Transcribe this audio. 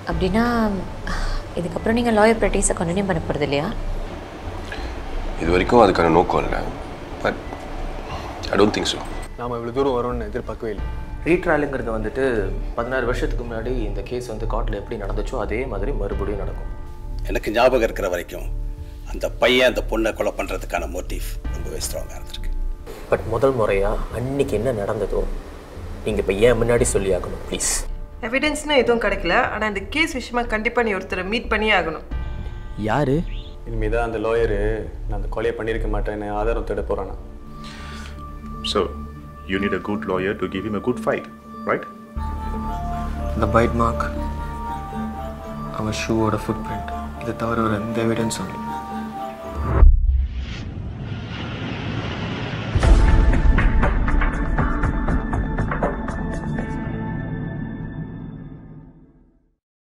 அப்படின்னா இதுக்கப்புறம் நீங்கள் லாயர் ப்ராக்டிஸை கண்டினியூ பண்ண போகிறது இல்லையா இது வரைக்கும் அதுக்கான நோக்கம் இல்லை but I don't think so நாம் இவ்வளோ தூரம் வரும்னு எதிர்பார்க்கவே இல்லை ரீட்ராயலுங்கிறது வந்துட்டு பதினாறு வருஷத்துக்கு முன்னாடி இந்த கேஸ் வந்து கோர்ட்டில் எப்படி நடந்துச்சோ அதே மாதிரி மறுபடியும் நடக்கும் எனக்கு ஞாபகம் இருக்கிற வரைக்கும் அந்த பையன் அந்த பொண்ணை கொலை பண்ணுறதுக்கான மோட்டிவ் ரொம்பவே ஸ்ட்ராங்காக இருந்திருக்கு பட் முதல் முறையாக அன்னைக்கு என்ன நடந்ததோ நீங்கள் இப்போ ஏன் முன்னாடி சொல்லி ஆகணும் ப்ளீஸ் எவிடன்ஸ்னு எதுவும் கிடைக்கல ஆனால் இந்த கேஸ் விஷயமா கண்டிப்பாக நீ ஒருத்தரை மீட் பண்ணியே ஆகணும் யாரு இனிமே தான் அந்த லாயரு நான் அந்த கொலையை பண்ணியிருக்க மாட்டேன்னு ஆதாரம் தேட போகிறானா So, you need a good lawyer to give him a good fight, right? இந்த பைட் மார்க் அவன் ஷூவோட ஃபுட் பிரிண்ட் இதை தவிர ஒரு எந்த எவிடன்ஸும் இல்லை